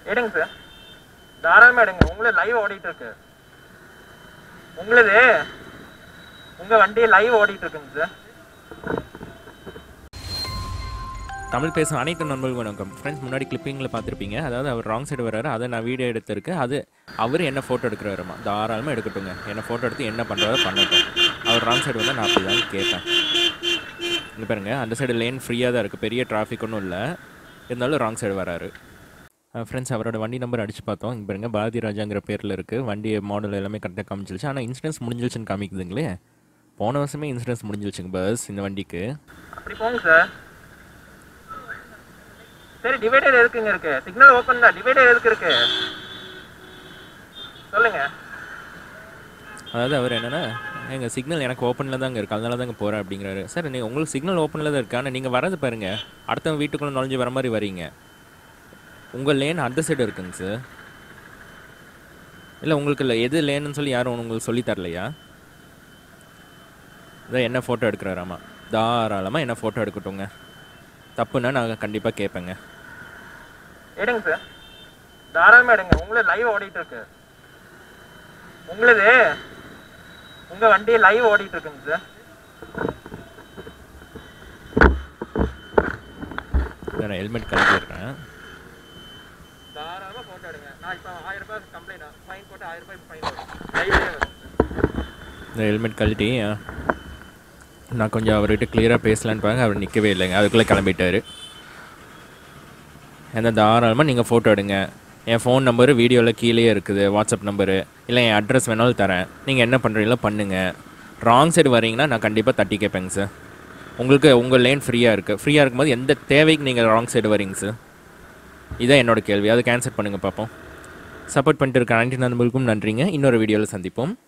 எடுங்க சார் தாராளமாக எடுங்க உங்களுக்கு லைவ் ஓடிட்டு இருக்கு உங்களுது உங்க வண்டி லைவ் ஓடிட்டு இருக்குங்க சார் தமிழ் பேசும் அனைத்து நண்பர்களும் வணக்கம் ஃப்ரெண்ட்ஸ் முன்னாடி கிளிப்பிங்கில் பார்த்துருப்பீங்க அதாவது அவர் ராங் சைடு வர்றாரு அதை நான் வீடியோ எடுத்திருக்கேன் அது அவர் என்ன ஃபோட்டோ எடுக்கிறாருமா தாராளமாக எடுக்கட்டுங்க என்ன ஃபோட்டோ எடுத்து என்ன பண்ணுறதோ பண்ணட்டும் அவர் ராங் சைடு வந்தால் நான் அப்படி தான் கேட்பேன் இங்கே பாருங்க அந்த சைடு லேன் ஃப்ரீயாக தான் இருக்குது பெரிய டிராஃபிக் ஒன்றும் இல்லை இருந்தாலும் ராங் சைடு வராரு ஃப்ரெண்ட்ஸ் அவரோட வண்டி நம்பர் அடிச்சு பார்த்தோம் இங்கே பாருங்க பாரதி ராஜாங்கிற பேரில் இருக்குது வண்டி மாடல் எல்லாமே கரெக்டாக காமிச்சிருச்சு ஆனால் இன்சூரன்ஸ் முடிஞ்சிருச்சுன்னு காமிக்குதுங்களே போன வருஷமே இன்சூரன்ஸ் முடிஞ்சிருச்சுங்க பஸ் இந்த வண்டிக்கு அப்படி போங்க சார் சரி டிவைடர் எதுக்குங்க இருக்கு சிக்னல் ஓப்பன் தான் டிவைடர் எதுக்கு இருக்கு சொல்லுங்க அதாவது அவர் என்னன்னா எங்கள் சிக்னல் எனக்கு ஓப்பனில் தாங்க இருக்குது அதனால தாங்க போகிறேன் அப்படிங்கிறாரு சார் நீங்கள் உங்களுக்கு சிக்னல் ஓப்பனில் தான் இருக்கு ஆனால் நீங்கள் வரது பாருங்க அடுத்தவங்க வீட்டுக்குள்ளே நுழைஞ்சு வர மாதிரி வரீங்க உங்கள் லேன் அந்த சைடு இருக்குங்க சார் இல்லை உங்களுக்கு இல்லை எது லேனுன்னு சொல்லி யாரும் உங்களுக்கு சொல்லி தரலையா இதான் என்ன ஃபோட்டோ எடுக்கிறாராமா தாராளமாக என்ன ஃபோட்டோ எடுக்கட்டுங்க தப்புன்னா நான் கண்டிப்பாக கேட்பேங்க எடுங்க சார் தாராளமாக எடுங்க உங்களுக்கு லைவ் ஓடிட்டு இருக்கு உங்களுது உங்க வண்டி லைவ் ஓடிட்டு இருக்குங்க சார் இதை நான் ஹெல்மெட் கழட்டிடுறேன் தாராளமாக ஃபோட்டோ எடுங்க நான் இப்போ ஆயிரம் ரூபாய் கம்ப்ளைண்ட் ஃபைன் போட்டு ஆயிரம் ரூபாய் ஃபைன் வரும் லைவ்லேயே வரும் இந்த ஹெல்மெட் கழட்டி ஆ, நான் கொஞ்சம் அவர்கிட்ட கிளியராக பேசலான்னு பாருங்க அவர் நிற்கவே இல்லைங்க அதுக்குள்ளே கிளம்பிட்டாரு எந்த தாராளமாக நீங்கள் ஃபோட்டோ எடுங்க என் ஃபோன் நம்பரு வீடியோவில் கீழேயே இருக்குது வாட்ஸ்அப் நம்பரு இல்லை என் அட்ரஸ் வேணாலும் தரேன் நீங்கள் என்ன பண்ணுறீங்களோ பண்ணுங்கள் ராங் சைடு வரீங்கன்னா நான் கண்டிப்பாக தட்டி கேட்பேங்க சார் உங்களுக்கு உங்கள் லேன் ஃப்ரீயாக இருக்குது ஃப்ரீயாக இருக்கும்போது எந்த தேவைக்கு நீங்கள் ராங் சைடு வரீங்க சார் இதான் என்னோட கேள்வி அதை கேன்சல் பண்ணுங்கள் பார்ப்போம் சப்போர்ட் பண்ணிட்டு இருக்க அனைத்து நண்பர்களுக்கும் நன்றிங்க இன்னொரு வீடியோவில் சந்திப்போம்